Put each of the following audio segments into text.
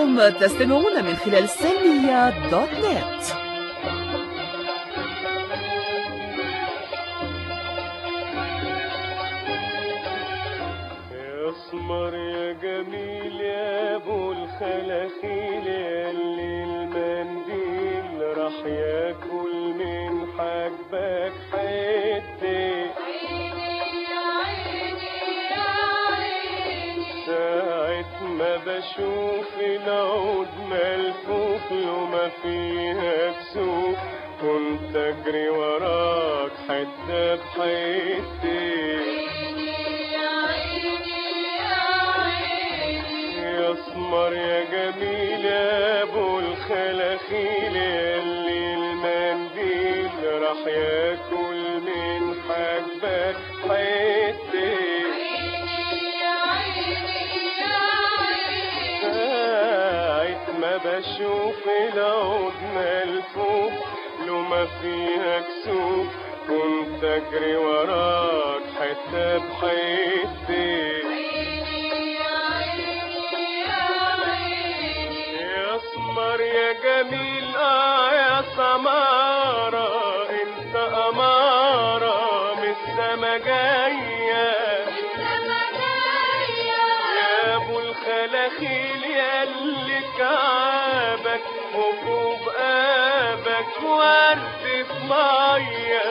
أنتم تستمعون من خلال سلمية دوت نت يا اسمر يا جميل يا ابو الخلاخيل اللي المنديل راح ياكل من حاجبك حته ساعة ما بشوف العود ملفوف له ما فيها كسوف كنت اجري وراك حتة بحتة يا اسمر يا جميل يا ابو الخلاخيل اللي المنديل راح ياكل من حاجبك حته ساعة ما بشوف العود ملفوف لو ما فيها كسوف كنت اجري وراك حتة بحتة يا اسمر يا جميل اه يا سمارة انت امارة من السما جاية يا ابو الخلاخيل يا اللي كعبك وفوق بقابك ورد في ميه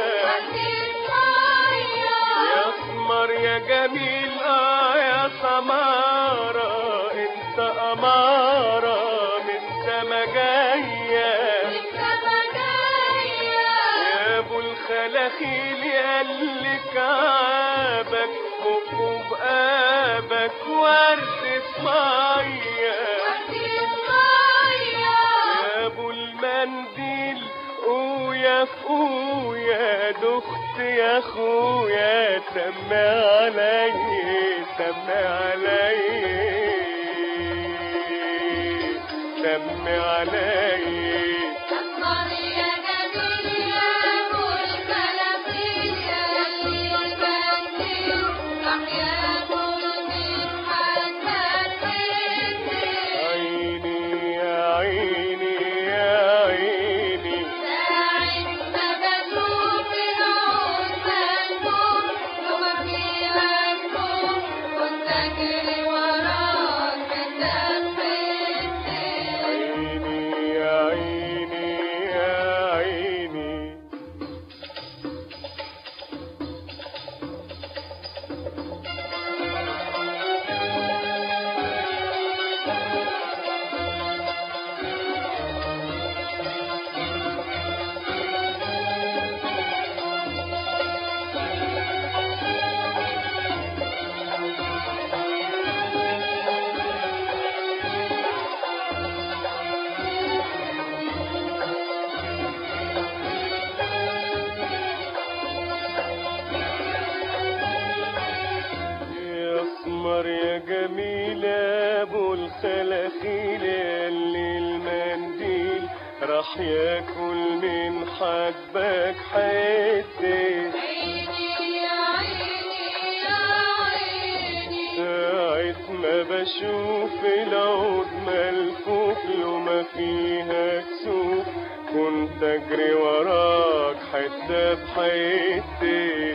يا اسمر يا جميل اه يا سمارة انت امارة من السما جاية يا ابو الخلاخيل يا اللي كعبك وفوق بقابك ورد في ميه يا ابو المنديل قويا فويا دخت يا اخويا سمى علي سمى علي سمى علي عيني يا عيني يا عيني عيني يا عيني يا عيني يا اسمر يا جميل يا ابو الخلاخيل اللي المنديل راح ياكل من حاجبك حته ساعة ما بشوف العود ملفوف له ما فيها كسوف كنت اجري وراك حتة بحتة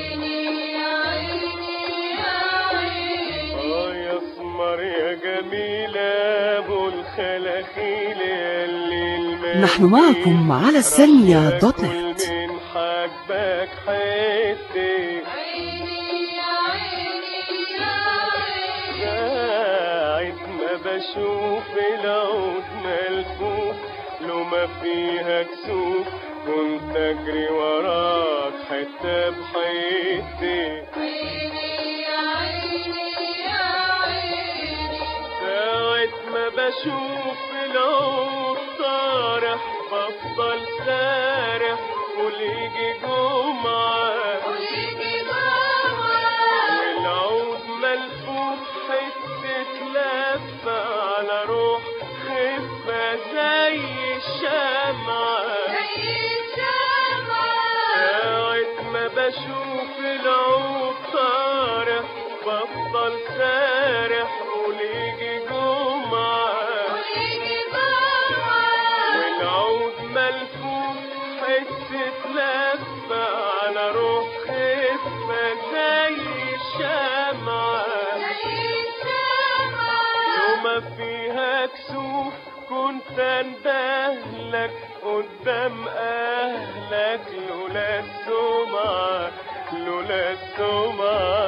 اه يا اسمر يا جميل يا ابو الخلاخيل اللي المنديل نحن معكم على السلمية راح دوت ياكل نت. من حاجبك حتة ساعة ما بشوف العود ملفوف لو ما فيها كسوف كنت اجري وراك حتة بحتة ساعة ما بشوف العود طارح بفضل سارح وليجي جمعة والعود ملفوف حتة لفة على روح خفة زي الشمعة ساعة ما بشوف العود طارح بفضل سارح وليجي جمعة ملفوف حتة لفة على روح خفة زي الشمعة لو ما فيها كسوف كنت اندهلك قدام اهلك لولا السمعة لولا السمعة